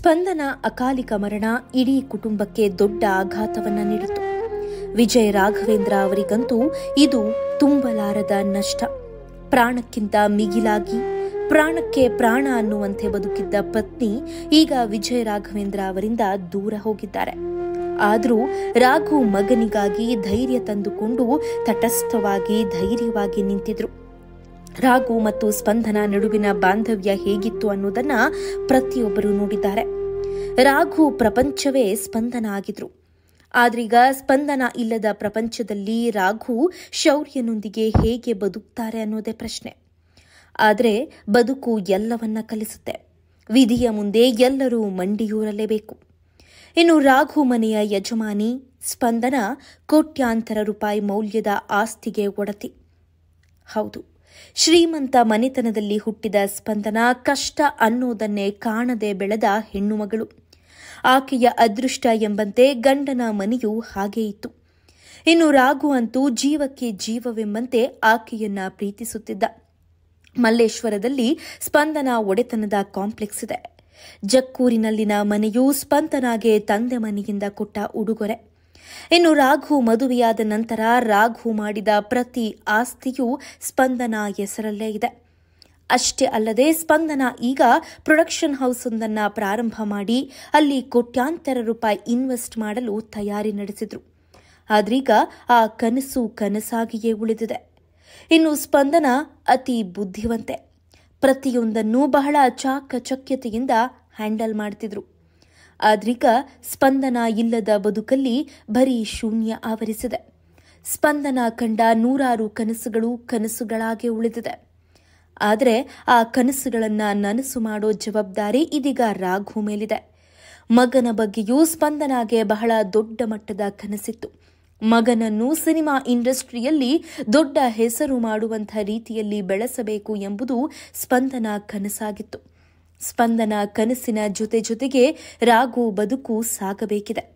ಸ್ಪಂದನ ಅಕಾಲಿಕ ಮರಣ ಇಡೀ ಕುಟುಂಬಕ್ಕೆ ದೊಡ್ಡ ಆಘಾತವನ್ನ ನೀಡಿತು ವಿಜಯ್ ರಾಘವೇಂದ್ರ ಅವರಿಗಂತೂ ಇದು ತುಂಬಲಾರದ ನಷ್ಟ ಪ್ರಾಣಕ್ಕಿಂತ ಮಿಗಿಲಾಗಿ ಪ್ರಾಣಕ್ಕೆ ಪ್ರಾಣ ಅನ್ನುವಂತೆ ಬದುಕಿದ್ದ ಪತ್ನಿ ಈಗ ವಿಜಯ್ ರಾಘವೇಂದ್ರ ಅವರಿಂದ ದೂರ ಹೋಗಿದ್ದಾರೆ ಆದರೂ ರಾಘು ಮಗನಿಗಾಗಿ ಧೈರ್ಯ ತಂದುಕೊಂಡು ತಟಸ್ಥವಾಗಿ ಧೈರ್ಯವಾಗಿ ನಿಂತಿದ್ರು ರಾಘು ಮತ್ತು ಸ್ಪಂದನ ನಡುವಿನ ಬಾಂಧವ್ಯ ಹೇಗಿತ್ತು ಅನ್ನೋದನ್ನ ಪ್ರತಿಯೊಬ್ಬರು ನೋಡಿದ್ದಾರೆ ರಾಘು ಪ್ರಪಂಚವೇ ಸ್ಪಂದನ ಆಗಿದ್ರು ಆದ್ರೀಗ ಸ್ಪಂದನ ಇಲ್ಲದ ಪ್ರಪಂಚದಲ್ಲಿ ರಾಘು ಶೌರ್ಯನೊಂದಿಗೆ ಹೇಗೆ ಬದುಕ್ತಾರೆ ಅನ್ನೋದೇ ಪ್ರಶ್ನೆ ಆದರೆ ಬದುಕು ಎಲ್ಲವನ್ನ ಕಲಿಸುತ್ತೆ ವಿಧಿಯ ಮುಂದೆ ಎಲ್ಲರೂ ಮಂಡಿಯೂರಲೇಬೇಕು ಇನ್ನು ರಾಘು ಮನೆಯ ಯಜಮಾನಿ ಸ್ಪಂದನ ಕೋಟ್ಯಾಂತರ ರೂಪಾಯಿ ಮೌಲ್ಯದ ಆಸ್ತಿಗೆ ಒಡತಿ ಹೌದು ಶ್ರೀಮಂತ ಮನೆತನದಲ್ಲಿ ಹುಟ್ಟಿದ ಸ್ಪಂದನ ಕಷ್ಟ ಅನ್ನೋದನ್ನೇ ಕಾಣದೆ ಬೆಳೆದ ಹೆಣ್ಣುಮಗಳು ಆಕೆಯ ಅದೃಷ್ಟ ಎಂಬಂತೆ ಗಂಡನ ಮನೆಯೂ ಹಾಗೇ ಇತ್ತು ಇನ್ನು ರಾಘು ಅಂತೂ ಜೀವಕ್ಕೆ ಜೀವವೆಂಬಂತೆ ಆಕೆಯನ್ನ ಪ್ರೀತಿಸುತ್ತಿದ್ದ ಮಲ್ಲೇಶ್ವರದಲ್ಲಿ ಸ್ಪಂದನ ಒಡೆತನದ ಕಾಂಪ್ಲೆಕ್ಸ್ ಇದೆ ಜಕ್ಕೂರಿನಲ್ಲಿನ ಮನೆಯು ಸ್ಪಂದನಾಗೆ ತಂದೆ ಮನೆಯಿಂದ ಕೊಟ್ಟ ಉಡುಗೊರೆ ಇನ್ನು ರಾಘು ಮದುವೆಯಾದ ನಂತರ ರಾಘು ಮಾಡಿದ ಪ್ರತಿ ಆಸ್ತಿಯೂ ಸ್ಪಂದನ ಹೆಸರಲ್ಲೇ ಇದೆ ಅಷ್ಟೇ ಅಲ್ಲದೆ ಸ್ಪಂದನ ಈಗ ಪ್ರೊಡಕ್ಷನ್ ಹೌಸ್ ಒಂದನ್ನ ಪ್ರಾರಂಭ ಮಾಡಿ ಅಲ್ಲಿ ಕೋಟ್ಯಾಂತರ ರೂಪಾಯಿ ಇನ್ವೆಸ್ಟ್ ಮಾಡಲು ತಯಾರಿ ನಡೆಸಿದ್ರು ಆದ್ರೀಗ ಆ ಕನಸು ಕನಸಾಗಿಯೇ ಉಳಿದಿದೆ ಇನ್ನು ಸ್ಪಂದನ ಅತಿ ಬುದ್ಧಿವಂತೆ ಪ್ರತಿಯೊಂದನ್ನು ಬಹಳ ಚಾಕಚಕ್ಯತೆಯಿಂದ ಹ್ಯಾಂಡಲ್ ಮಾಡ್ತಿದ್ರು ಆದ್ರೀಗ ಸ್ಪಂದನ ಇಲ್ಲದ ಬದುಕಲ್ಲಿ ಬರೀ ಶೂನ್ಯ ಆವರಿಸಿದೆ ಸ್ಪಂದನ ಕಂಡ ನೂರಾರು ಕನಸುಗಳು ಕನಸುಗಳಾಗಿ ಉಳಿದಿದೆ ಆದರೆ ಆ ಕನಸುಗಳನ್ನ ನನಸು ಮಾಡೋ ಜವಾಬ್ದಾರಿ ಇದೀಗ ರಾಘು ಮೇಲಿದೆ ಮಗನ ಬಗ್ಗೆಯೂ ಸ್ಪಂದನಾಗೆ ಬಹಳ ದೊಡ್ಡ ಮಟ್ಟದ ಕನಸಿತ್ತು ಮಗನನ್ನು ಸಿನಿಮಾ ಇಂಡಸ್ಟ್ರಿಯಲ್ಲಿ ದೊಡ್ಡ ಹೆಸರು ಮಾಡುವಂಥ ರೀತಿಯಲ್ಲಿ ಬೆಳೆಸಬೇಕು ಎಂಬುದು ಸ್ಪಂದನ ಕನಸಾಗಿತ್ತು ಸ್ಪಂದನ ಕನಸಿನ ಜೊತೆ ಜೊತೆಗೆ ರಾಘು ಬದುಕು ಸಾಗಬೇಕಿದೆ